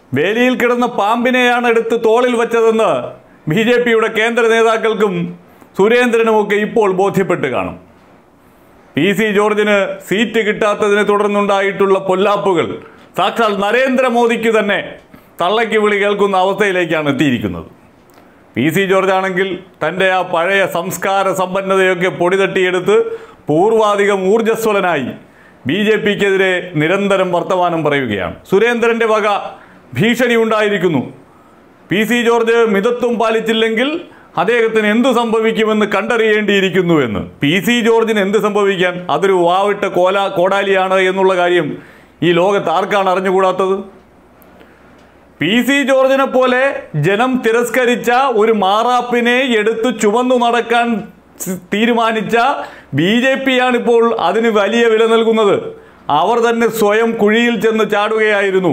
വേലിയിൽ കിടന്ന പാമ്പിനെയാണ് എടുത്ത് തോളിൽ വെച്ചതെന്ന് ബി ജെ പിയുടെ കേന്ദ്ര നേതാക്കൾക്കും സുരേന്ദ്രനുമൊക്കെ ഇപ്പോൾ ബോധ്യപ്പെട്ട് കാണും പി സി ജോർജിന് സീറ്റ് കിട്ടാത്തതിനെ തുടർന്നുണ്ടായിട്ടുള്ള പൊല്ലാപ്പുകൾ സാക്ഷാൽ നരേന്ദ്രമോദിക്ക് തന്നെ തള്ളയ്ക്ക് വിളി കേൾക്കുന്ന അവസ്ഥയിലേക്കാണ് എത്തിയിരിക്കുന്നത് പി സി ജോർജ് ആണെങ്കിൽ തൻ്റെ ആ പഴയ സംസ്കാര സമ്പന്നതയൊക്കെ പൊടിതട്ടിയെടുത്ത് പൂർവാധികം ഊർജ്ജസ്വലനായി ബി ജെ പിക്കെതിരെ നിരന്തരം വർത്തമാനം പറയുകയാണ് സുരേന്ദ്രൻ്റെ വക ഭീഷണി ഉണ്ടായിരിക്കുന്നു പി സി ജോർജ് മിതത്വം പാലിച്ചില്ലെങ്കിൽ അദ്ദേഹത്തിന് എന്തു സംഭവിക്കുമെന്ന് കണ്ടറിയേണ്ടിയിരിക്കുന്നു എന്ന് പി സി ജോർജിന് എന്ത് സംഭവിക്കാൻ അതൊരു വാവിട്ട കോല കോടാലിയാണ് എന്നുള്ള കാര്യം ഈ ലോകത്ത് ആർക്കാണ് അറിഞ്ഞുകൂടാത്തത് പി സി ജോർജിനെ പോലെ ജനം തിരസ്കരിച്ച ഒരു മാറാപ്പിനെ എടുത്ത് ചുമന്നു നടക്കാൻ സ് തീരുമാനിച്ച ബി ജെ പിയാണിപ്പോൾ അതിന് വലിയ വില നൽകുന്നത് അവർ തന്നെ സ്വയം കുഴിയിൽ ചെന്ന് ചാടുകയായിരുന്നു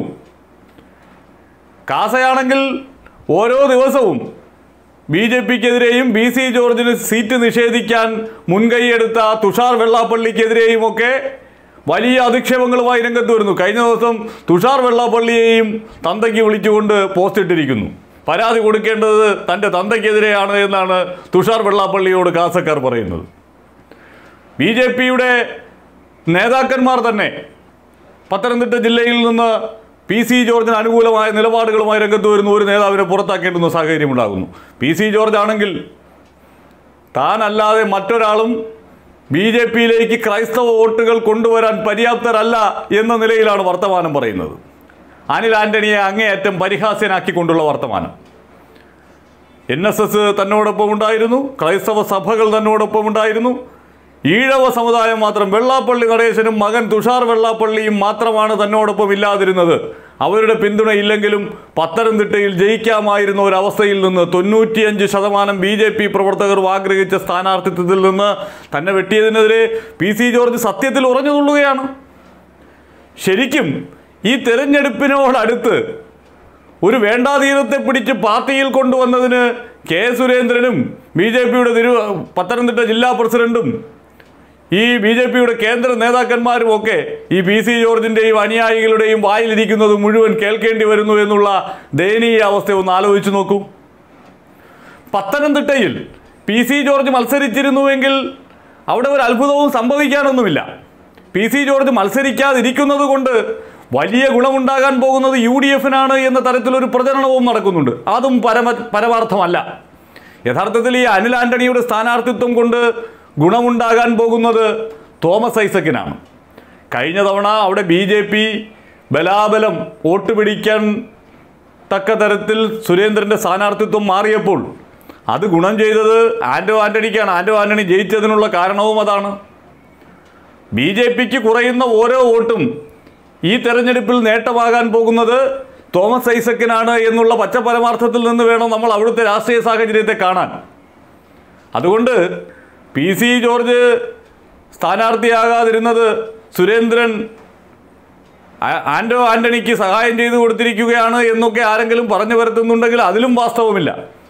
കാസയാണെങ്കിൽ ഓരോ ദിവസവും ബി ജെ പിക്കെതിരെയും ബി സി ജോർജിന് സീറ്റ് നിഷേധിക്കാൻ മുൻകൈയെടുത്ത തുഷാർ വെള്ളാപ്പള്ളിക്കെതിരെയും ഒക്കെ വലിയ അധിക്ഷേപങ്ങളുമായി രംഗത്ത് വരുന്നു കഴിഞ്ഞ ദിവസം തുഷാർ വെള്ളാപ്പള്ളിയെയും തന്തയ്ക്ക് വിളിച്ചുകൊണ്ട് പോസ്റ്റ് ഇട്ടിരിക്കുന്നു പരാതി കൊടുക്കേണ്ടത് തൻ്റെ തന്തയ്ക്കെതിരെയാണ് എന്നാണ് തുഷാർ വെള്ളാപ്പള്ളിയോട് കാസക്കാർ പറയുന്നത് ബി ജെ പിയുടെ നേതാക്കന്മാർ തന്നെ പത്തനംതിട്ട ജില്ലയിൽ നിന്ന് പി സി ജോർജിന് അനുകൂലമായ നിലപാടുകളുമായി രംഗത്ത് വരുന്ന ഒരു നേതാവിനെ പുറത്താക്കേണ്ടുന്ന സാഹചര്യം ഉണ്ടാകുന്നു പി സി ജോർജ് ആണെങ്കിൽ താനല്ലാതെ മറ്റൊരാളും ബി ജെ പിയിലേക്ക് ക്രൈസ്തവ വോട്ടുകൾ കൊണ്ടുവരാൻ പര്യാപ്തരല്ല എന്ന നിലയിലാണ് വർത്തമാനം പറയുന്നത് അനിൽ ആന്റണിയെ അങ്ങേയറ്റം പരിഹാസ്യനാക്കിക്കൊണ്ടുള്ള വർത്തമാനം എൻ എസ് എസ് തന്നോടൊപ്പം ഉണ്ടായിരുന്നു ക്രൈസ്തവ സഭകൾ തന്നോടൊപ്പം ഉണ്ടായിരുന്നു ഈഴവ സമുദായം മാത്രം വെള്ളാപ്പള്ളി നടേശനും മകൻ തുഷാർ വെള്ളാപ്പള്ളിയും മാത്രമാണ് തന്നോടൊപ്പം ഇല്ലാതിരുന്നത് അവരുടെ പിന്തുണ ഇല്ലെങ്കിലും പത്തനംതിട്ടയിൽ ജയിക്കാമായിരുന്ന ഒരവസ്ഥയിൽ നിന്ന് തൊണ്ണൂറ്റിയഞ്ച് ശതമാനം ബി ജെ പി പ്രവർത്തകർ ആഗ്രഹിച്ച സ്ഥാനാർത്ഥിത്വത്തിൽ നിന്ന് തന്നെ വെട്ടിയതിനെതിരെ പി സി ജോർജ് സത്യത്തിൽ ഉറഞ്ഞു തുള്ളുകയാണ് ശരിക്കും ഈ തെരഞ്ഞെടുപ്പിനോടടുത്ത് ഒരു വേണ്ടാതീതത്തെ പിടിച്ച് പാർട്ടിയിൽ കൊണ്ടുവന്നതിന് കെ സുരേന്ദ്രനും ബി ജെ പിയുടെ തിരു പത്തനംതിട്ട ജില്ലാ പ്രസിഡന്റും ഈ ബി ജെ പിയുടെ കേന്ദ്ര നേതാക്കന്മാരും ഒക്കെ ഈ പി സി ജോർജിൻ്റെയും അനുയായികളുടെയും വായിലിരിക്കുന്നത് മുഴുവൻ കേൾക്കേണ്ടി വരുന്നു എന്നുള്ള ദയനീയ അവസ്ഥ ഒന്ന് ആലോചിച്ച് നോക്കൂ പത്തനംതിട്ടയിൽ പി സി ജോർജ് മത്സരിച്ചിരുന്നുവെങ്കിൽ അവിടെ ഒരു അത്ഭുതവും സംഭവിക്കാനൊന്നുമില്ല പി സി ജോർജ് മത്സരിക്കാതിരിക്കുന്നത് കൊണ്ട് വലിയ ഗുണമുണ്ടാകാൻ പോകുന്നത് യു ഡി എഫിനാണ് എന്ന തരത്തിലൊരു പ്രചരണവും നടക്കുന്നുണ്ട് അതും പരമ പരമാർത്ഥമല്ല യഥാർത്ഥത്തിൽ ഈ അനിൽ ആന്റണിയുടെ സ്ഥാനാർത്ഥിത്വം കൊണ്ട് ഗുണമുണ്ടാകാൻ പോകുന്നത് തോമസ് ഐസക്കിനാണ് കഴിഞ്ഞ തവണ അവിടെ ബി ജെ പി ബലാബലം വോട്ട് പിടിക്കാൻ തക്ക തരത്തിൽ സുരേന്ദ്രൻ്റെ സ്ഥാനാർത്ഥിത്വം മാറിയപ്പോൾ അത് ഗുണം ചെയ്തത് ആൻഡോ ആന്റണിക്കാണ് ആൻഡോ ആന്റണി ജയിച്ചതിനുള്ള കാരണവും അതാണ് ബി ജെ പിക്ക് കുറയുന്ന ഓരോ വോട്ടും ഈ തെരഞ്ഞെടുപ്പിൽ നേട്ടമാകാൻ പോകുന്നത് തോമസ് ഐസക്കിനാണ് എന്നുള്ള പച്ചപരമാർത്ഥത്തിൽ നിന്ന് വേണം നമ്മൾ അവിടുത്തെ രാഷ്ട്രീയ സാഹചര്യത്തെ കാണാൻ അതുകൊണ്ട് പി സി ജോർജ് സ്ഥാനാർത്ഥിയാകാതിരുന്നത് സുരേന്ദ്രൻ ആ- ആൻഡോ ആന്റണിക്ക് സഹായം ചെയ്തു കൊടുത്തിരിക്കുകയാണ് എന്നൊക്കെ ആരെങ്കിലും പറഞ്ഞു വരുത്തുന്നുണ്ടെങ്കിൽ അതിലും വാസ്തവമില്ല